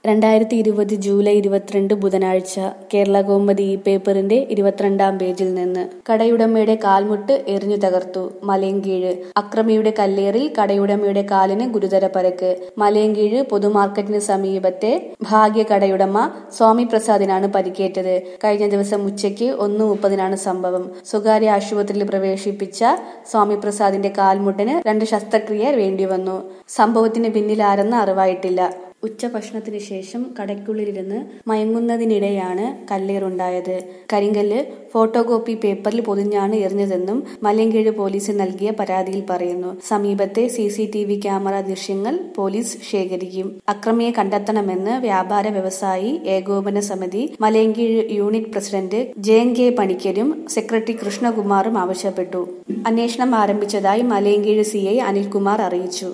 രണ്ടായിരത്തി ഇരുപത് ജൂലൈ ഇരുപത്തിരണ്ട് ബുധനാഴ്ച കേരള കൗമുദി ഈ പേപ്പറിന്റെ ഇരുപത്തിരണ്ടാം പേജിൽ നിന്ന് കടയുടമയുടെ കാൽമുട്ട് എറിഞ്ഞു തകർത്തു മലയങ്കീഴ് അക്രമിയുടെ കല്ലേറിൽ കടയുടമയുടെ കാലിന് ഗുരുതര പരക്ക് മലയങ്കീഴ് പൊതുമാർക്കറ്റിന് സമീപത്തെ ഭാഗ്യ കടയുടമ സ്വാമി പ്രസാദിനാണ് പരിക്കേറ്റത് കഴിഞ്ഞ ദിവസം ഉച്ചയ്ക്ക് ഒന്ന് മുപ്പതിനാണ് സംഭവം സ്വകാര്യ ആശുപത്രിയിൽ പ്രവേശിപ്പിച്ച സ്വാമി പ്രസാദിന്റെ കാൽമുട്ടിന് രണ്ട് ശസ്ത്രക്രിയ വേണ്ടിവന്നു സംഭവത്തിന് പിന്നിൽ ആരെന്ന് അറിവായിട്ടില്ല ഉച്ചഭക്ഷണത്തിന് ശേഷം കടയ്ക്കുള്ളിലിരുന്ന് മയങ്ങുന്നതിനിടെയാണ് കല്ലേറുണ്ടായത് കരിങ്കല്ല് ഫോട്ടോ കോപ്പി പേപ്പറിൽ പൊതിഞ്ഞാണ് എറിഞ്ഞതെന്നും മലയങ്കീഴ് പോലീസിന് നൽകിയ പരാതിയിൽ പറയുന്നു സമീപത്തെ C C T V camera ദൃശ്യങ്ങൾ പോലീസ് ശേഖരിക്കും അക്രമിയെ കണ്ടെത്തണമെന്ന് വ്യാപാര വ്യവസായി ഏകോപന സമിതി Malayinkeezh unit president Jayan K പണിക്കരും സെക്രട്ടറി കൃഷ്ണകുമാറും ആവശ്യപ്പെട്ടു അന്വേഷണം ആരംഭിച്ചതായി മലയങ്കീഴ് സി ഐ അനിൽകുമാർ അറിയിച്ചു